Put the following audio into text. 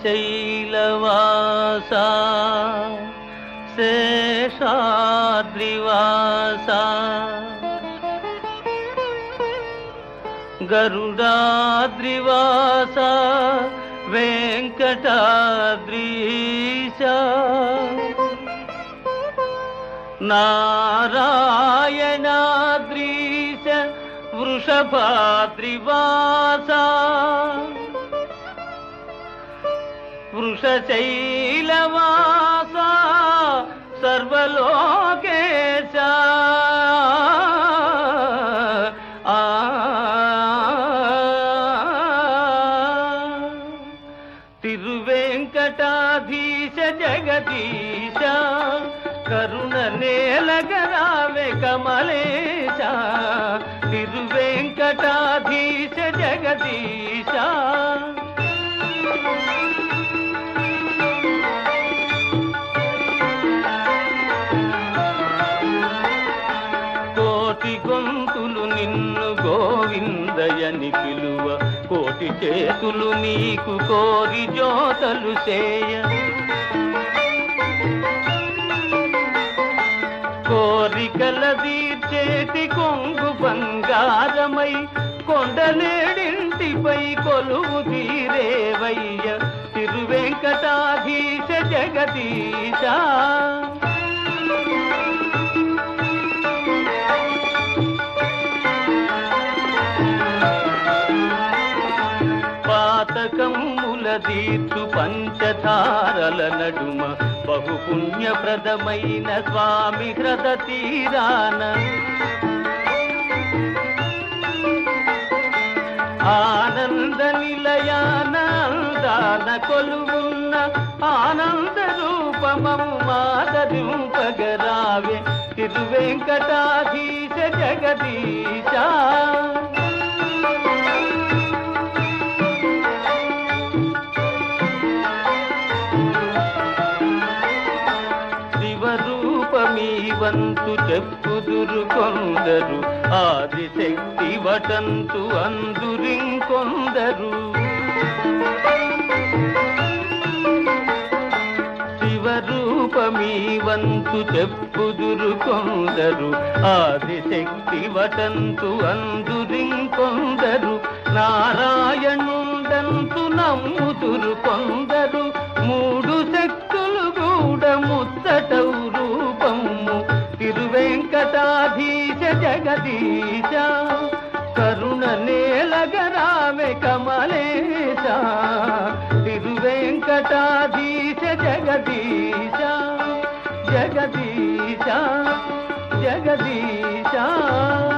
శ్రీశైలవాస శేషాద్రివాస గరుడాద్రివాస వెంకటాద్రీశ నారాయణాద్రీశ వృషభాద్రివాస వృషశైలవాస సర్వలోకేశ ఆ తిరువెంకటాధీశ జగదీశ కరుణ నేలగరావే కమలేశ తిరువెంకటాధీశ జగదీశ కోటి గొంతులు నిన్ను గోవిందయని పిలువ కోటి చేతులు నీకు కోరి జోతలు చేయ కోరికల తీర్చేటి కొంగు బంగారమై కొండలేడింటిపై కొలువు తీరేవయ్య తిరువెంకటాధీశ జగదీశ పాతకమ్ముల దీర్చు పంచధారల నడుమ బహు పుణ్యప్రదమైన స్వామి హ్రద తీరాన ఆనంద నిలయాన అందాన కొలువున్న ఆనంద రూపమము మాదరింపగరావే తిరువెంకటాధీశ జగదీశ శివరూపమీ వంతు చెప్పుదురు కొందరు ఆదిశక్తి వటంతు అందురింకొందరు శివరూపమీ వంతు చెప్పుదురు కొందరు ఆదిశక్తి వటంతు అందురింకొందరు నారాయణుండంతు నమ్ముదురు కొందరు మూడు శక్తులు కూడా ముచ్చటవు రూపము తిరువెంకటాధీశ జగదీశ కరుణ నేలగరామె కమలేశ తిరువెంకటాధీశ జగదీశ జగదీశ జగదీశ